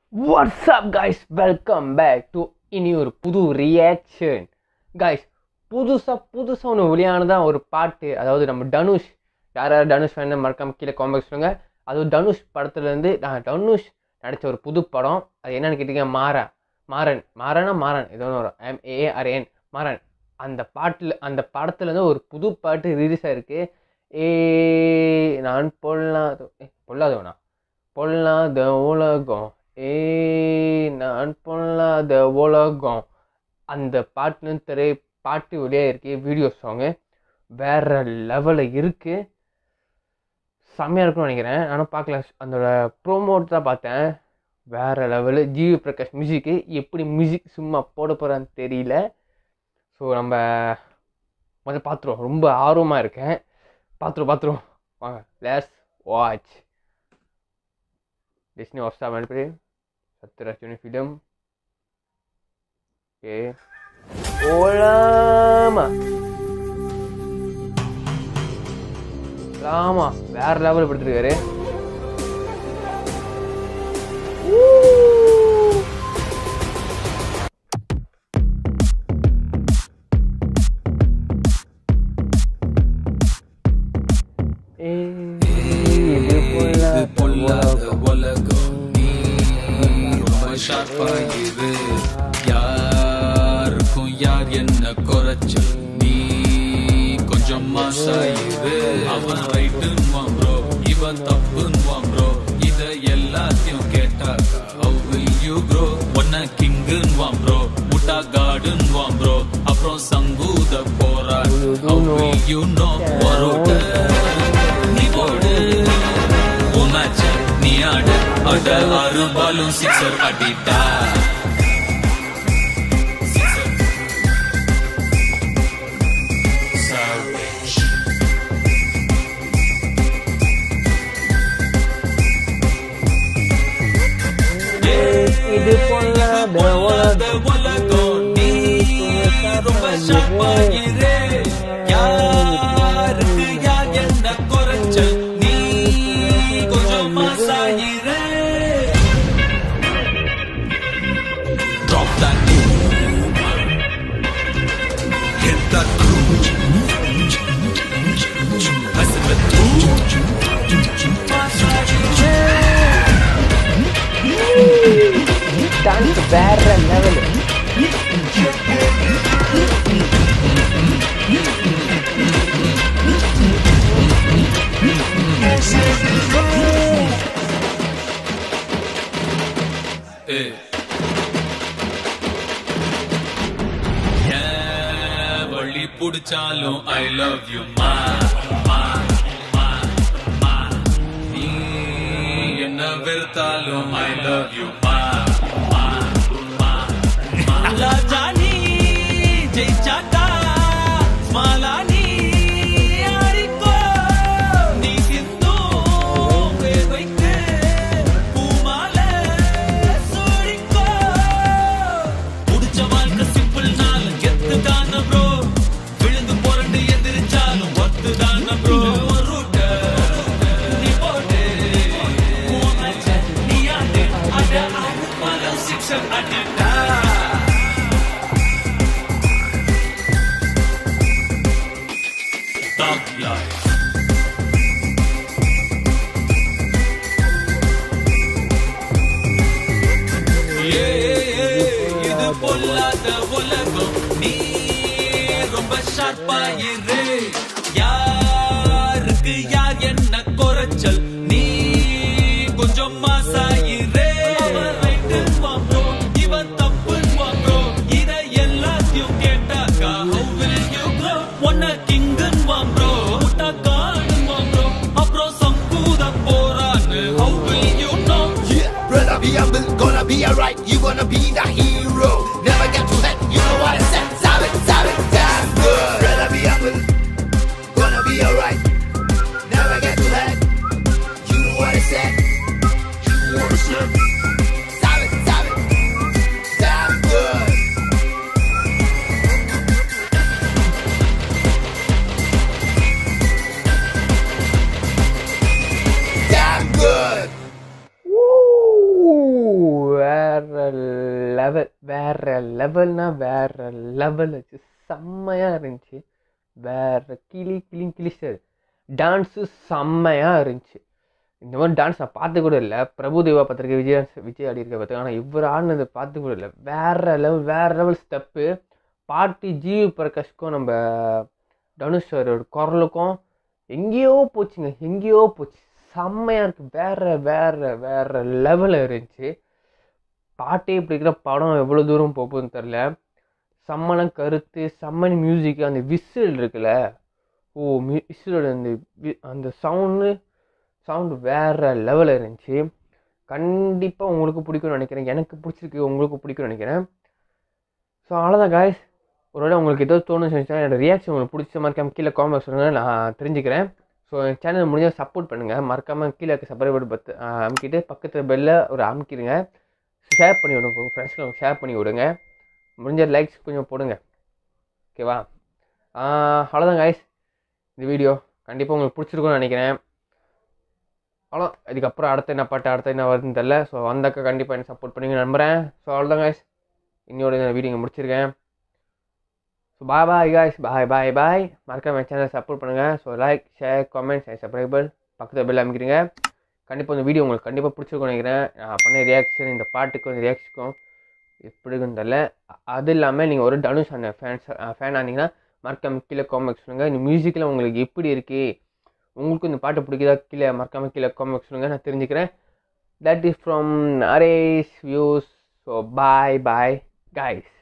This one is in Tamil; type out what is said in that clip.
Watts up guys welcome back to இனி ஒரு புது ரியாக்ஷன் கைஸ் புதுசாக புதுசாக ஒன்று வெளியானதான் ஒரு பாட்டு அதாவது நம்ம தனுஷ் யார் யார் தனுஷ் வேணும் மறக்காம கீழே காமெண்ட் சொல்லுங்க அதுவும் தனுஷ் படத்துலேருந்து நான் தனுஷ் நடித்த ஒரு புது படம் அது என்னன்னு கேட்டீங்க மாறா மாறன் மாறனா மாறன் ஏதோ ஒன்று வரும் எம் ஏஆர்என் மாறன் அந்த பாட்டில் அந்த படத்துலேருந்து ஒரு புது பாட்டு ரிலீஸ் ஆயிருக்கு ஏ நான் பொல்லாத ஏ, பொல்லாதவனா பொல்லாத உலகம் ஏ நான் பொல்லாத உலகம் அந்த பாட்டுன்னு திரை பாட்டு வெளியே இருக்கு வீடியோ சாங்கு வேற லெவலில் இருக்கு செம்மையாக இருக்கும்னு நினைக்கிறேன் நானும் பார்க்கல அதோட ப்ரோமோட் தான் பார்த்தேன் வேற லெவலு ஜிவி பிரகாஷ் மியூசிக்கு எப்படி மியூசிக் சும்மா போட போகிறான்னு தெரியல ஸோ நம்ம முதல்ல பார்த்துருவோம் ரொம்ப ஆர்வமாக இருக்கேன் பார்த்துருவோம் பார்த்துருவோம் வாங்க let's watch Disney Hotstar Manipuri Satyarajuni Film Okay ஓலாமா லாமா வேற லெவல் படுத்துருக்காரு இது இது பொல்லாத பொல்லாத உலகம் நீ ரொம்ப ஷார்ப்பா இரு யாருக்கும் யார் என்ன குறைச்சல் நீ கொஞ்சம் மாசாயிரு அவன் ரைட்டுன்னுவான் ப்ரோ இவன் தப்புன்னுவான் ப்ரோ இத எல்லாத்தையும் கேட்டாக்கா how will you grow ஒன்ன கிங்குன்னுவான் ப்ரோ முட்டா காடுன்னுவான் ப்ரோ அப்புறம் சங்கூத போறான் how will you know வரோட்ட நீ போடு உன் மேட்ச நீ ஆடு அட ஆறு பாலும் சிக்ஸர் அடிட்டா Sixer. Savage. இது பொல்லாத பொல்லாத உலகம் நீ ரொம்ப ஷார்ப்பா இரு யாருக்கு யார் என்ன குறைச்சல் நீ கொஞ்சம் மாசாயிரு Drop that Hit that groove Messing with dance வேற லெவலு ஏய். ஏன் வழி புடிச்சாலும் ஐ லவ் யூ மா மா, மா, மா. நீ என்ன வெறுத்தாலும் ஐ லவ் யூ மா மா, மா, மா. ராஜா நீ ஜெயிச்சாக்கா ஸ்மாலா நீ ஆடிக்கோ நீ சிந்தும் பேர் வைத்து பூமால சூடிக்கோ புடிச்ச வாழ்க்கை சிம்பிள் நாள் கெத்து தான ப்ரோ விழுந்து புரண்டு எந்திரிச்சாலும் ஒத்து தான ப்ரோ ஒரு ரூட்ட நீ போட்டு உன் மேட்ச நீ ஆடு அட ஆடு பல சிக்ஸர் அடிட்டா Thug life. இது பொல்லாத உலகம் நீ ரொம்ப ஷார்ப்பா இரு யாருக்கு யார் என்ன குறைச்சல் நீ கொஞ்சம் மாசாயிரு அவன் ரைட்டுன்னுவான் bro, இவன் தப்புன்னுவான் bro. இத எல்லாத்தையும் கேட்டாக்கா how will you grow? உன்னை கிங்குன்னுவான் bro, முட்டா காடுன்னுவான் bro. அப்புறம் சங்கூத போறான்னு how will you know? Yeah, brother, be humble, gonna be alright. You gonna be the hero. Never get too late. You know what I said. Savage, savage, damn good. Brother, be humble, gonna be alright. Never get too late. You know what I said. You know what I said. Savage, savage, damn good. Damn good. Woo! Level வேற லெவல்னா வேற லெவல் வச்சு செம்மையாக இருந்துச்சு வேற கிளி கிளி கிளிச்சது டான்ஸு செம்மையாக இருந்துச்சு இந்த மாதிரி டான்ஸ் நான் பார்த்து கூட இல்லை பிரபுதேவா பார்த்துருக்கேன் விஜய் விஜய் ஆடி இருக்க பார்த்துருக்கேன் ஆனால் இவர் ஆடினது பார்த்து கூட இல்லை வேற லெவல் வேற லெவல் ஸ்டெப்பு பாட்டி ஜிவி பிரகாஷ்க்கும் நம்ம தனுஷ் சாரோட குரலுக்கும் எங்கேயோ போச்சுங்க எங்கேயோ போச்சு செம்மையாக இருக்குது வேற வேற வேற லெவலில் இருந்துச்சு பாட்டே இப்படி இருக்கிற படம் எவ்வளோ தூரம் போகுதுன்னு தெரில செம்மன கருத்து செம்மன் மியூசிக் அந்த விசில் இருக்குல்ல ஓ விசிலோட அந்த வி- அந்த சவுண்டு சவுண்டு வேறு லெவலில் இருந்துச்சு கண்டிப்பாக உங்களுக்கு பிடிக்கும்னு நினைக்கிறேன் எனக்கு பிடிச்சிருக்கு உங்களுக்கு பிடிக்கும்னு நினைக்கிறேன் ஸோ அவ்வளோதான் காய்ஸ் ஒருவேளை உங்களுக்கு ஏதோ தோணுச்சுன்னா என்னோட ரியாக்ஷன் உங்களுக்கு பிடிச்ச மறக்காம கீழே காமெண்ட் சொல்லுங்கள் நான் தெரிஞ்சுக்கிறேன் ஸோ என் சேனல் முடிஞ்சால் சப்போர்ட் பண்ணுங்கள் மறக்காமல் கீழே இருக்க சப்ஸ்கிரைபர் பத்து அமுக்கிட்டு பக்கத்தில் பெல்ல ஒரு அமுக்கிடுங்க ஷேர் பண்ணி விடுங்க உங்கள் ஃப்ரெண்ட்ஸ்க்கு ஷேர் பண்ணி விடுங்க முடிஞ்ச லைக்ஸ் கொஞ்சம் போடுங்க ஓகேவா அவ்வளோதான் காய்ஸ் இந்த வீடியோ கண்டிப்பாக உங்களுக்கு பிடிச்சிருக்கும்னு நினைக்கிறேன் அவ்வளோ இதுக்கப்புறம் அடுத்த என்ன பாட்டு அடுத்த என்ன வருதுன்னு தெரில ஸோ வந்தாக்கா கண்டிப்பாக என்ன சப்போர்ட் பண்ணுவீங்க நம்புகிறேன் ஸோ அவ்வளோதான் காய்ஸ் இன்னொரு இந்த வீடியோ இங்கே முடிச்சிருக்கேன் so bye bye guys bye பாய் பாய் மறக்காம என் சேனலை சப்போர்ட் பண்ணுங்கள் so like share comments and subscriber பக்கத்தில் பெல் அமைக்கிறீங்க கண்டிப்பாக இந்த வீடியோ உங்களுக்கு கண்டிப்பாக பிடிச்சிருக்கும்னு நினைக்கிறேன் நான் பண்ண ரியாக்ஷன் இந்த பாட்டுக்கும் இந்த ரியாக்ஷனுக்கும் எப்படி இருக்குன்னு தெரில அ- அது இல்லாமல் நீங்கள் ஒரு தனுஷ் அந்த ஃபேன்ஸ் ஃபேன் ஆனீங்கன்னா மறக்காம கீழே காமெண்ட் சொல்லுங்கள் இந்த மியூசிக்கில் உங்களுக்கு எப்படி இருக்குது உங்களுக்கு இந்த பாட்டு பிடிக்குதா கீழே மறக்காம கீழே காமெண்ட் சொல்லுங்கள் நான் தெரிஞ்சுக்கிறேன் that is from Ares views so bye bye guys